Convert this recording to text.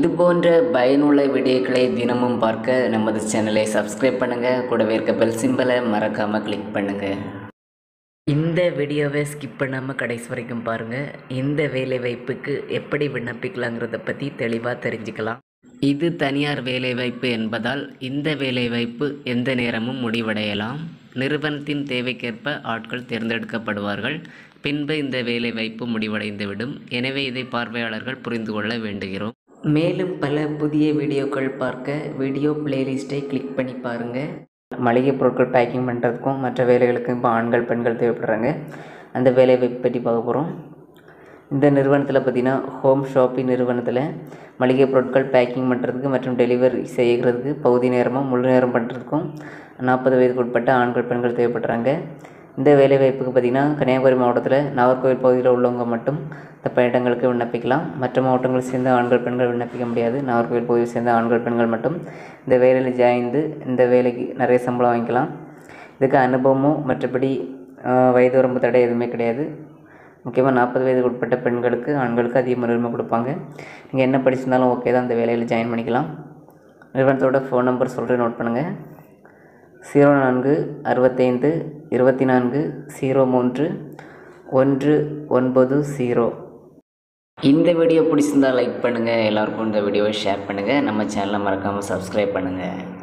இது போன்ற பயனுள்ள வீடியோக்களை தினமும் பார்க்க நமது சேனலை சப்ஸ்கிரைப் பண்ணுங்கள் கூடவே இருக்க பெல் சிம்பலை மறக்காமல் கிளிக் பண்ணுங்கள் இந்த வீடியோவை ஸ்கிப் பண்ணாமல் கடைசி வரைக்கும் பாருங்கள் இந்த வேலைவாய்ப்புக்கு எப்படி விண்ணப்பிக்கலாங்கிறத பற்றி தெளிவாக தெரிஞ்சுக்கலாம் இது தனியார் வேலைவாய்ப்பு என்பதால் இந்த வேலைவாய்ப்பு எந்த நேரமும் முடிவடையலாம் நிறுவனத்தின் தேவைக்கேற்ப ஆட்கள் தேர்ந்தெடுக்கப்படுவார்கள் பின்பு இந்த வேலைவாய்ப்பு முடிவடைந்துவிடும் எனவே இதை பார்வையாளர்கள் புரிந்து கொள்ள வேண்டுகிறோம் மேலும் பல புதிய வீடியோக்கள் பார்க்க வீடியோ பிளேலிஸ்ட்டை கிளிக் பண்ணி பாருங்கள் மளிகை பொருட்கள் பேக்கிங் பண்ணுறதுக்கும் மற்ற வேலைகளுக்கும் இப்போ ஆண்கள் பெண்கள் தேவைப்படுறாங்க அந்த வேலைவாய்ப்பு பற்றி பார்க்க போகிறோம் இந்த நிறுவனத்தில் பார்த்திங்கன்னா ஹோம் ஷாப்பிங் நிறுவனத்தில் மளிகை பொருட்கள் பேக்கிங் பண்ணுறதுக்கு மற்றும் டெலிவரி செய்கிறதுக்கு பகுதி நேரமும் முழு நேரம் பண்ணுறதுக்கும் நாற்பது வயதுக்கு உட்பட்ட ஆண்கள் பெண்கள் தேவைப்படுறாங்க இந்த வேலைவாய்ப்புக்கு பார்த்திங்கன்னா கன்னியாகுமரி மாவட்டத்தில் நாகர்கோவில் பகுதியில் உள்ளவங்க மட்டும் இந்த பணியிடங்களுக்கு விண்ணப்பிக்கலாம் மற்ற மாவட்டங்களை சேர்ந்த ஆண்கள் பெண்கள் விண்ணப்பிக்க முடியாது நாகர்கோவில் பகுதியை சேர்ந்த ஆண்கள் பெண்கள் மட்டும் இந்த வேலையில் ஜாய்ந்து இந்த வேலைக்கு நிறைய சம்பளம் வாங்கிக்கலாம் இதுக்கு அனுபவமோ மற்றபடி ஆஹ், வயது வரம்பு தடை எதுவுமே கிடையாது முக்கியமாக நாற்பது வயதுக்கு உட்பட்ட பெண்களுக்கு ஆண்களுக்கு அதிக முன்னுரிமை கொடுப்பாங்க நீங்கள் என்ன படிச்சிருந்தாலும் ஓகே தான் அந்த வேலையில் ஜாயின் பண்ணிக்கலாம் நிறுவனத்தோட ஃபோன் நம்பர் சொல்கிறேன் நோட் பண்ணுங்கள் ஜீரோ நான்கு அறுபத்தைந்து இருபத்தி நான்கு ஜீரோ மூன்று ஒன்று ஒன்பது ஜீரோ இந்த வீடியோ பிடிச்சிருந்தால் லைக் பண்ணுங்கள் எல்லாருக்கும் இந்த வீடியோவை ஷேர் பண்ணுங்கள் நம்ம சேனலை மறக்காமல் சப்ஸ்கிரைப் பண்ணுங்கள்